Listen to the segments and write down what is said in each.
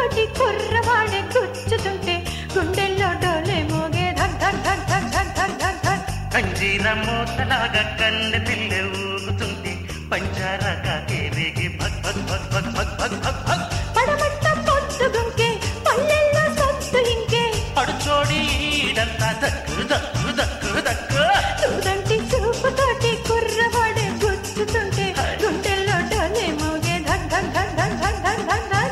తోటి కుర్రవాడే గుచ్చుతుంటే గుండెల్లో డోలే మోగే ధక్ ధక్ ధక్ ధక్ ధక్ ధక్ ధక్ ధక్ కంజీర మూతలాగా కన్నె పిల్ల ఊగుతుంది పంచారా కాకే రేగి భగ్ భగ్ భగ్ భగ్ భగ్ భగ్ భగ్ భగ్ పడమట్ట పొద్దుగుంకే పల్లెల్లో సొత్తు ఇంకే పడుచోడి ఈడంతా దక్కు దక్కు దక్కు దక్కు చూడంటి చూపు తోటి కుర్రవాడే గుచ్చుతుంటే గుండెల్లో డోలే మోగే ధక్ ధక్ ధక్ ధక్ ధక్ ధక్ ధక్ ధక్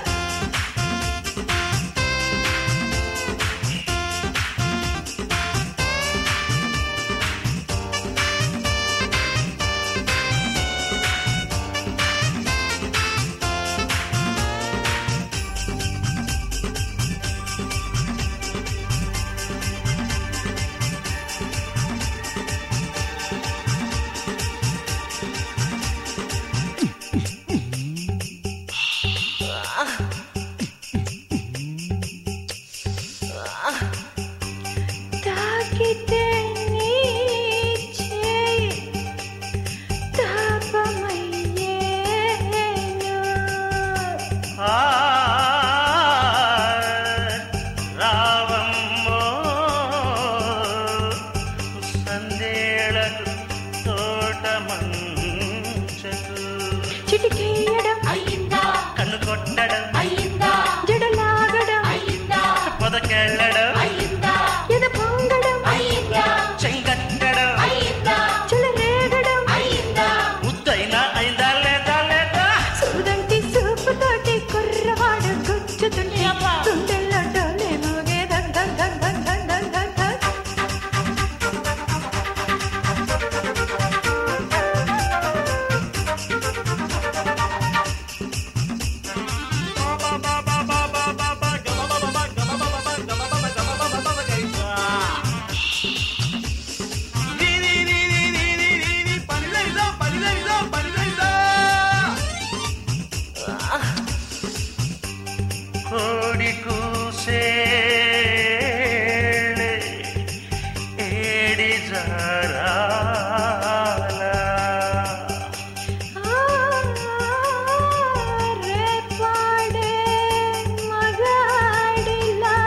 తాకితే నీ చేయి తాపమయ్యేను. ఆ రావమ్మో సందేళకు తోట మంచకు చిటికేయడం కన్ను కొట్టడం జడలాగడం పొదకెళ్ళడం ఎద పొంగడం చెంగట్టడం చెలరేగడం ముద్దైనా అయిందా లేదా లేదా సూదంటి సూపు తోటి కుర్రవాడు గుచ్చుతుంటే గుండెల్లో డోలే మోగే ధక్ ధక్ ధక్ ధక్ ధక్ ధక్ ధక్ ధక్ కోడి కూసే ఏడి జారాల రేపాడే మగాడిలా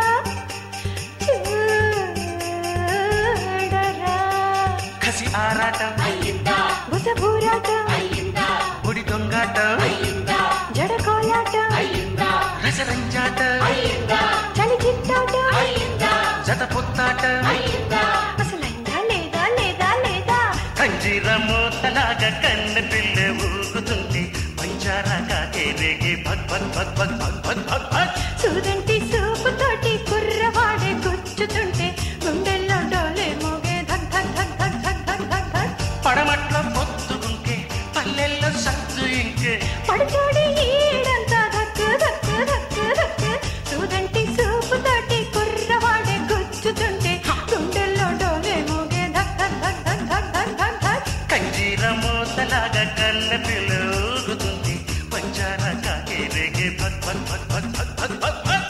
చూడరా కసి ఆరాటం బుసబూరాటం గుడి దొంగాటం జడ కోలాటం రసరంజాటం చలి చిట్టాటం జత పొత్తాటం అసలైందా లేదా లేదా లేదా కంజీర మూతలాగా కన్నె పిల్ల ఊగుతుంది పంచారాగా రేగి భగ్ భగ్ భగ్ భగ్ భగ్ భగ్ భగ్ భగ్ సూదంటి సూపు తోటి కుర్రవాడే గుచ్చుతుంటే గుండెల్లో డోలే మోగే ధక్ ధక్ ధక్ ధక్ ధక్ ధక్ ధక్ ధక్ పడమట్ల పొత్తుకుంటే పల్లెల్లో సత్తు ఇంకే పడుచోడి ఈడంతా ధక్కు ధక్కు ధక్కు ధక్కు సూదంటి సూపు తోటి కుర్రవాడే గుచ్చుతుంటే గుండెల్లో డోలే మోగే ధక్ ధక్ ధక్ ధక్ ధక్ ధక్ ధక్ ధక్ కంజీర మూతలాగా కన్నె పిల్ల ఊగుతుంది పంచారాగా రేగి భగ్ భగ్ భగ్ భగ్ భగ్ భగ్ భగ్ భగ్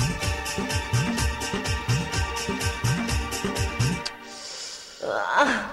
ఆ